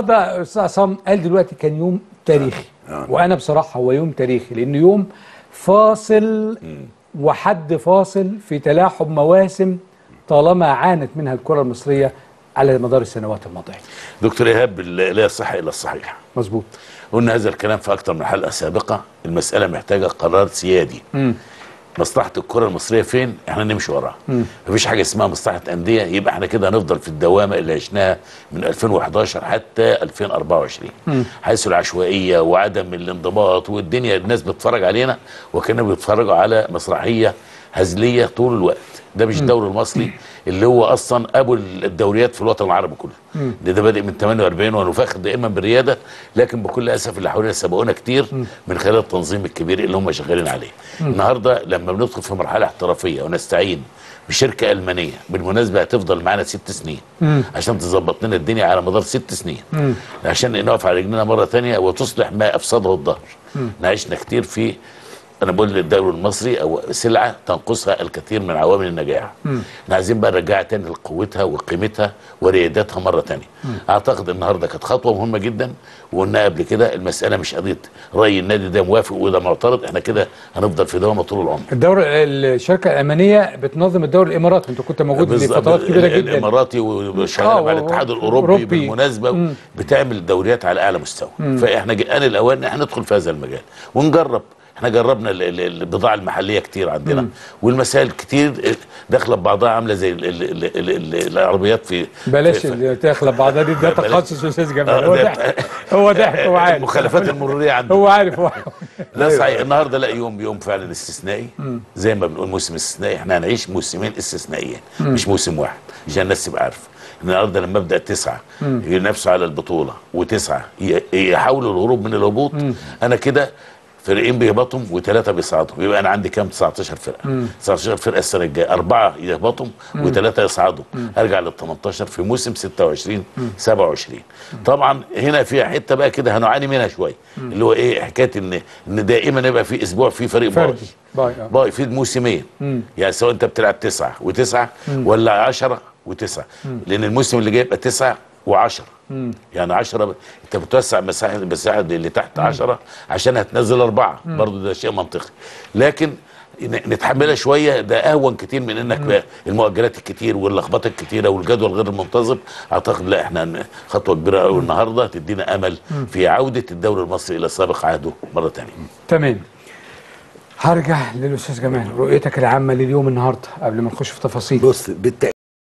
ده استاذ عصام قال دلوقتي كان يوم تاريخي آه. وانا بصراحه هو يوم تاريخي لانه يوم فاصل وحد فاصل في تلاحم مواسم طالما عانت منها الكره المصريه على مدار السنوات الماضيه دكتور ايهاب لا يصح الا الصحيح مظبوط قلنا هذا الكلام في اكثر من حلقه سابقه المساله محتاجه قرار سيادي مصلحه الكره المصريه فين احنا نمشي وراها مفيش حاجه اسمها مصلحه انديه يبقى احنا كده هنفضل في الدوامه اللي عشناها من 2011 حتى 2024 حيث العشوائيه وعدم الانضباط والدنيا الناس بتتفرج علينا وكانوا بيتفرجوا على مسرحيه هزليه طول الوقت ده مش الدوري المصري اللي هو اصلا ابو الدوريات في الوطن العربي كله ده ده بادئ من 48 وانا فاخر دائما بالرياده لكن بكل اسف اللي حوالينا سبقونا كتير من خلال التنظيم الكبير اللي هم شغالين عليه النهارده لما بندخل في مرحله احترافيه ونستعين بشركه المانيه بالمناسبه هتفضل معانا ست سنين عشان تظبط لنا الدنيا على مدار ست سنين عشان نقف على رجلنا مره ثانيه وتصلح ما افسده الظهر عشنا كتير في انا بقول للدوري المصري او سلعه تنقصها الكثير من عوامل النجاح احنا عايزين بقى نرجعها تاني لقوتها وقيمتها وريادتها مره تانية اعتقد النهارده كانت خطوه مهمه جدا وقلنا قبل كده المساله مش قضيه راي النادي ده موافق وده معترض احنا كده هنفضل في دوامه طول العمر الدوري الشركه الالمانيه بتنظم الدوري الاماراتي انت كنت موجود في بالظبط. فترات كبيره جدا الاماراتي آه، وشغاله مع و- الاتحاد أوروبي. الاوروبي بالمناسبه بتعمل دوريات على اعلى مستوى فاحنا ج- ان الاوان ان احنا ندخل في هذا المجال ونجرب احنا جربنا ال- ال- البضاعه المحليه كتير عندنا والمسائل كتير داخله ببعضها عامله زي ال ال ال ال ال العربيات في بلاش في- اللي تخلب بعضها دي ده بلاش. تخصص استاذ جمال آه، هو ده- ضحك هو ضحك هو عارف المخالفات المروريه عندنا هو عارف هو لا صحيح النهارده لا يوم يوم فعلا استثنائي زي ما بنقول موسم استثنائي احنا هنعيش موسمين استثنائيين مش موسم واحد عشان الناس تبقى عارفه النهارده لما ابدا تسعه ينافسوا على البطوله وتسعه ي- يحاولوا الهروب من الهبوط انا كده فريقين بيهبطوا وثلاثه بيصعدوا يبقى انا عندي كام 19 فرقه 19 فرقه السنه الجايه اربعه يهبطوا وثلاثه يصعدوا ارجع لل 18 في موسم 26 27 طبعا هنا فيها حته بقى كده هنعاني منها شويه اللي هو ايه حكايه ان ان دائما يبقى في اسبوع في فريق باي فردي باي آه. باي في موسمين يعني سواء انت بتلعب تسعه وتسعه ولا عشرة وتسعه لان الموسم اللي جاي يبقى تسعه وعشرة يعني عشرة ب... انت بتوسع مساحه المساحه اللي تحت عشرة عشان هتنزل اربعه برضو ده شيء منطقي لكن ن- نتحملها شويه ده اهون كتير من انك بقى المؤجلات الكتير واللخبطه الكتيره والجدول غير المنتظم اعتقد لا احنا ن- خطوه كبيره قوي النهارده تدينا امل في عوده الدوري المصري الى سابق عهده مره ثانيه تمام هرجع للاستاذ جمال رؤيتك العامه لليوم النهارده قبل ما نخش في تفاصيل بص بالتأكيد